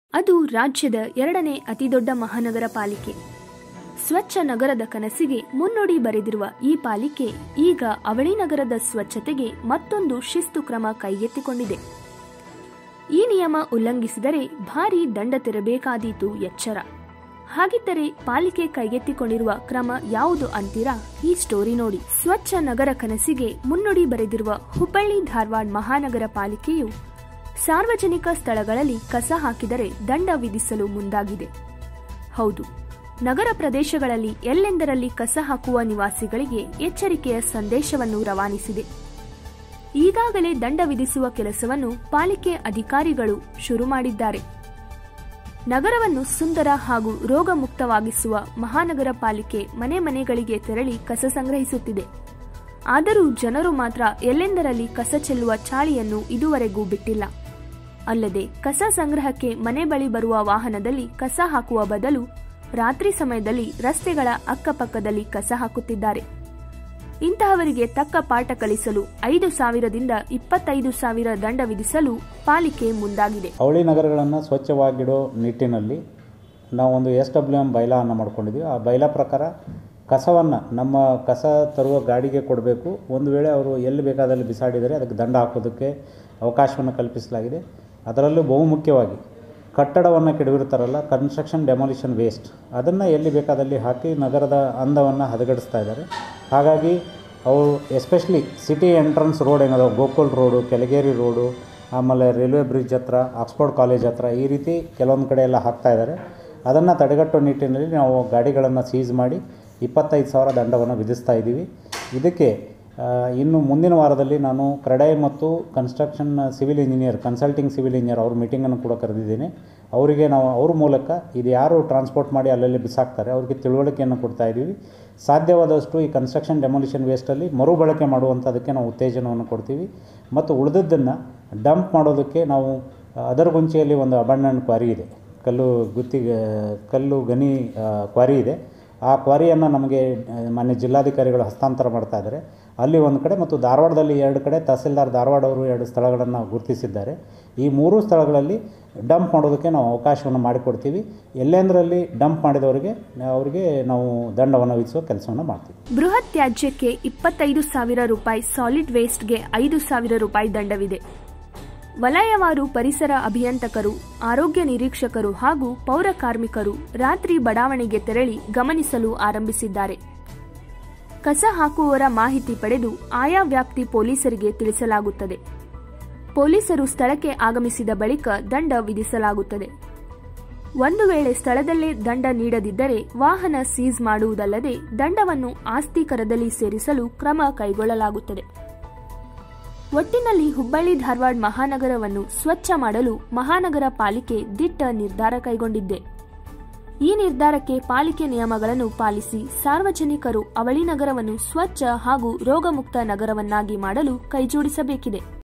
ಅದು ರಾಜ್ಯದ ಎರಡನೇ ಅತಿದೊಡ್ಡ ಮಹಾನಗರ ಪಾಲಿಕೆ ಸ್ವಚ್ಛ ನಗರದ ಕನಸಿಗೆ ಮುನ್ನುಡಿ ಬರೆದಿರುವ ಈ ಪಾಲಿಕೆ ಈಗ ಅವಳಿ ನಗರದ ಸ್ವಚ್ಛತೆಗೆ ಮತ್ತೊಂದು ಶಿಸ್ತು ಕ್ರಮ ಕೈಗೆತ್ತಿಕೊಂಡಿದೆ ಈ ನಿಯಮ ಉಲ್ಲಂಘಿಸಿದರೆ ಭಾರಿ ದಂಡ ತೆರಬೇಕಾದೀತು ಎಚ್ಚರ ಹಾಗಿದ್ದರೆ ಪಾಲಿಕೆ ಕೈಗೆತ್ತಿಕೊಂಡಿರುವ ಕ್ರಮ ಯಾವುದು ಅಂತೀರಾ ಈ ಸ್ಟೋರಿ ನೋಡಿ ಸ್ವಚ್ಛ ನಗರ ಕನಸಿಗೆ ಮುನ್ನುಡಿ ಬರೆದಿರುವ ಹುಬ್ಬಳ್ಳಿ ಧಾರವಾಡ ಮಹಾನಗರ ಪಾಲಿಕೆಯು ಸಾರ್ವಜನಿಕ ಸ್ಥಳಗಳಲ್ಲಿ ಕಸ ಹಾಕಿದರೆ ದಂಡ ವಿಧಿಸಲು ಮುಂದಾಗಿದೆ ಹೌದು ನಗರ ಪ್ರದೇಶಗಳಲ್ಲಿ ಎಲ್ಲೆಂದರಲ್ಲಿ ಕಸ ಹಾಕುವ ನಿವಾಸಿಗಳಿಗೆ ಎಚ್ಚರಿಕೆಯ ಸಂದೇಶವನ್ನು ರವಾನಿಸಿದೆ ಈಗಾಗಲೇ ದಂಡ ವಿಧಿಸುವ ಕೆಲಸವನ್ನು ಪಾಲಿಕೆ ಅಧಿಕಾರಿಗಳು ಶುರು ಮಾಡಿದ್ದಾರೆ ನಗರವನ್ನು ಸುಂದರ ಹಾಗೂ ರೋಗ ಮುಕ್ತವಾಗಿಸುವ ಮಹಾನಗರ ಪಾಲಿಕೆ ಮನೆ ಮನೆಗಳಿಗೆ ತೆರಳಿ ಕಸ ಸಂಗ್ರಹಿಸುತ್ತಿದೆ ಆದರೂ ಜನರು ಮಾತ್ರ ಎಲ್ಲೆಂದರಲ್ಲಿ ಕಸ ಚೆಲ್ಲುವ ಚಾಳಿಯನ್ನು ಇದುವರೆಗೂ ಬಿಟ್ಟಿಲ್ಲ ಅಲ್ಲದೆ ಕಸ ಸಂಗ್ರಹಕ್ಕೆ ಮನೆ ಬಳಿ ಬರುವ ವಾಹನದಲ್ಲಿ ಕಸ ಹಾಕುವ ಬದಲು ರಾತ್ರಿ ಸಮಯದಲ್ಲಿ ರಸ್ತೆಗಳ ಅಕ್ಕಪಕ್ಕದಲ್ಲಿ ಕಸ ಹಾಕುತ್ತಿದ್ದಾರೆ ಇಂತಹವರಿಗೆ ತಕ್ಕ ಪಾಠ ಕಲಿಸಲು ಐದು ಸಾವಿರದಿಂದ ಇಪ್ಪತ್ತೈದು ಸಾವಿರ ದಂಡ ವಿಧಿಸಲು ಪಾಲಿಕೆ ಮುಂದಾಗಿದೆ ಅವಳಿ ನಗರಗಳನ್ನು ಸ್ವಚ್ಛವಾಗಿಡೋ ನಿಟ್ಟಿನಲ್ಲಿ ನಾವು ಒಂದು ಎಸ್ ಡಬ್ಲ್ಯೂ ಎಮ್ ಬೈಲಾವನ್ನು ಮಾಡ್ಕೊಂಡಿದ್ದೀವಿ ಆ ಬೈಲಾ ಪ್ರಕಾರ ಕಸವನ್ನು ನಮ್ಮ ಕಸ ತರುವ ಗಾಡಿಗೆ ಕೊಡಬೇಕು ಒಂದು ವೇಳೆ ಅವರು ಎಲ್ಲಿ ಬೇಕಾದಲ್ಲಿ ಬಿಸಾಡಿದರೆ ಅದಕ್ಕೆ ದಂಡ ಹಾಕೋದಕ್ಕೆ ಅವಕಾಶವನ್ನು ಕಲ್ಪಿಸಲಾಗಿದೆ ಅದರಲ್ಲೂ ಬಹುಮುಖ್ಯವಾಗಿ ಕಟ್ಟಡವನ್ನು ಕೆಡವಿರ್ತಾರಲ್ಲ ಕನ್ಸ್ಟ್ರಕ್ಷನ್ ಡೆಮಾಲಿಷನ್ ವೇಸ್ಟ್ ಅದನ್ನು ಎಲ್ಲಿ ಬೇಕಾದಲ್ಲಿ ಹಾಕಿ ನಗರದ ಅಂದವನ್ನು ಹದಗೆಡಿಸ್ತಾ ಇದ್ದಾರೆ ಹಾಗಾಗಿ ಅವರು ಎಸ್ಪೆಷಲಿ ಸಿಟಿ ಎಂಟ್ರೆನ್ಸ್ ರೋಡ್ ಏನದಾವೆ ಗೋಕುಲ್ ರೋಡು ಕೆಳಗೇರಿ ರೋಡು ಆಮೇಲೆ ರೈಲ್ವೆ ಬ್ರಿಡ್ಜ್ ಹತ್ರ ಆಕ್ಸ್ಫೋರ್ಡ್ ಕಾಲೇಜ್ ಹತ್ರ ಈ ರೀತಿ ಕೆಲವೊಂದು ಕಡೆ ಎಲ್ಲ ಹಾಕ್ತಾ ಇದ್ದಾರೆ ಅದನ್ನು ತಡೆಗಟ್ಟೋ ನಿಟ್ಟಿನಲ್ಲಿ ನಾವು ಗಾಡಿಗಳನ್ನು ಸೀಸ್ ಮಾಡಿ ಇಪ್ಪತ್ತೈದು ಸಾವಿರ ದಂಡವನ್ನು ವಿಧಿಸ್ತಾ ಇದ್ದೀವಿ ಇದಕ್ಕೆ ಆ, ಇನ್ನು ಮುಂದಿನ ವಾರದಲ್ಲಿ ನಾನು ಕ್ರೆಡೈ ಮತ್ತು construction civil engineer consulting civil engineer ಅವ್ರ ಮೀಟಿಂಗನ್ನು ಕೂಡ ಕರೆದಿದ್ದೀನಿ ಅವರಿಗೆ ನಾವು ಅವ್ರ ಮೂಲಕ ಇದು ಯಾರು ಟ್ರಾನ್ಸ್ಪೋರ್ಟ್ ಮಾಡಿ ಅಲ್ಲಲ್ಲಿ ಬಿಸಾಕ್ತಾರೆ ಅವ್ರಿಗೆ ತಿಳುವಳಿಕೆಯನ್ನು ಕೊಡ್ತಾ ಇದ್ದೀವಿ ಸಾಧ್ಯವಾದಷ್ಟು ಈ ಕನ್ಸ್ಟ್ರಕ್ಷನ್ ಡೆಮೊಲಿಷನ್ ವೇಸ್ಟಲ್ಲಿ ಮರುಬಳಕೆ ಮಾಡುವಂಥದ್ದಕ್ಕೆ ನಾವು ಉತ್ತೇಜನವನ್ನು ಕೊಡ್ತೀವಿ ಮತ್ತು ಉಳಿದದ್ದನ್ನು ಡಂಪ್ ಮಾಡೋದಕ್ಕೆ ನಾವು ಅದರಗುಂಚಿಯಲ್ಲಿ ಒಂದು ಅಬಂಡನ್ ಕ್ವಾರಿ ಇದೆ ಕಲ್ಲು ಗುತ್ತಿಗೆ ಕಲ್ಲು ಗನಿ ಆ, ಕ್ವಾರಿ ಇದೆ ಆ ಕ್ವಾರಿಯನ್ನು ನಮಗೆ ಆ, ಮಾನ್ಯ ಜಿಲ್ಲಾಧಿಕಾರಿಗಳು ಹಸ್ತಾಂತರ ಮಾಡ್ತಾ ಇದ್ದಾರೆ ಅಲ್ಲಿ ಒಂದು ಕಡೆ ಮತ್ತು ಧಾರವಾಡದಲ್ಲಿ ಎರಡು ಕಡೆ ತಹಸೀಲ್ದಾರ್ ಧಾರವಾಡ ಅವರು ಎರಡು ಸ್ಥಳಗಳನ್ನು ಗುರುತಿಸಿದ್ದಾರೆ ಈ ಮೂರು ಸ್ಥಳಗಳಲ್ಲಿ ಡಂಪ್ ಮಾಡೋದಕ್ಕೆ ನಾವು ಅವಕಾಶವನ್ನು ಮಾಡಿಕೊಡ್ತೀವಿ ಎಲ್ಲೆಂದರಲ್ಲಿ ಡಂಪ್ ಮಾಡಿದವರಿಗೆ ಅವರಿಗೆ ನಾವು ದಂಡವನ್ನು ವಿಧಿಸುವ ಕೆಲಸವನ್ನು ಮಾಡ್ತೀವಿ ಬೃಹತ್ ತ್ಯಾಜ್ಯಕ್ಕೆ ಇಪ್ಪತ್ತೈದು ಸಾವಿರ ರೂಪಾಯಿ ಸಾಲಿಡ್ ವೇಸ್ಟ್ಗೆ ಐದು ಸಾವಿರ ರೂಪಾಯಿ ದಂಡವಿದೆ ವಲಯವಾರು ಪರಿಸರ ಅಭಿಯಂತಕರು ಆರೋಗ್ಯ ನಿರೀಕ್ಷಕರು ಹಾಗೂ ಪೌರ ಕಾರ್ಮಿಕರು ರಾತ್ರಿ ಬಡಾವಣೆಗೆ ತೆರಳಿ ಗಮನಿಸಲು ಆರಂಭಿಸಿದ್ದಾರೆ ಕಸ ಹಾಕುವವರ ಮಾಹಿತಿ ಪಡೆದು ಆಯಾ ವ್ಯಾಪ್ತಿ ಪೊಲೀಸರಿಗೆ ತಿಳಿಸಲಾಗುತ್ತದೆ ಪೊಲೀಸರು ಸ್ಥಳಕ್ಕೆ ಆಗಮಿಸಿದ ಬಳಿಕ ದಂಡ ವಿಧಿಸಲಾಗುತ್ತದೆ ಒಂದು ವೇಳೆ ಸ್ಥಳದಲ್ಲೇ ದಂಡ ನೀಡದಿದ್ದರೆ ವಾಹನ ಸೀಸ್ ಮಾಡುವುದಲ್ಲದೆ ದಂಡವನ್ನು ಆಸ್ತಿ ಕರದಲ್ಲಿ ಸೇರಿಸಲು ಕ್ರಮ ಕೈಗೊಳ್ಳಲಾಗುತ್ತದೆ ಒಟ್ಟಿನಲ್ಲಿ ಹುಬ್ಬಳ್ಳಿ ಧಾರವಾಡ ಮಹಾನಗರವನ್ನು ಸ್ವಚ್ಛ ಮಾಡಲು ಮಹಾನಗರ ಪಾಲಿಕೆ ದಿಟ್ಟ ನಿರ್ಧಾರ ಕೈಗೊಂಡಿದ್ದೆ ಈ ನಿರ್ಧಾರಕ್ಕೆ ಪಾಲಿಕೆ ನಿಯಮಗಳನ್ನು ಪಾಲಿಸಿ ಸಾರ್ವಜನಿಕರು ಅವಳಿ ನಗರವನ್ನು ಸ್ವಚ್ಛ ಹಾಗೂ ರೋಗಮುಕ್ತ ನಗರವನ್ನಾಗಿ ಮಾಡಲು ಕೈಜೋಡಿಸಬೇಕಿದೆ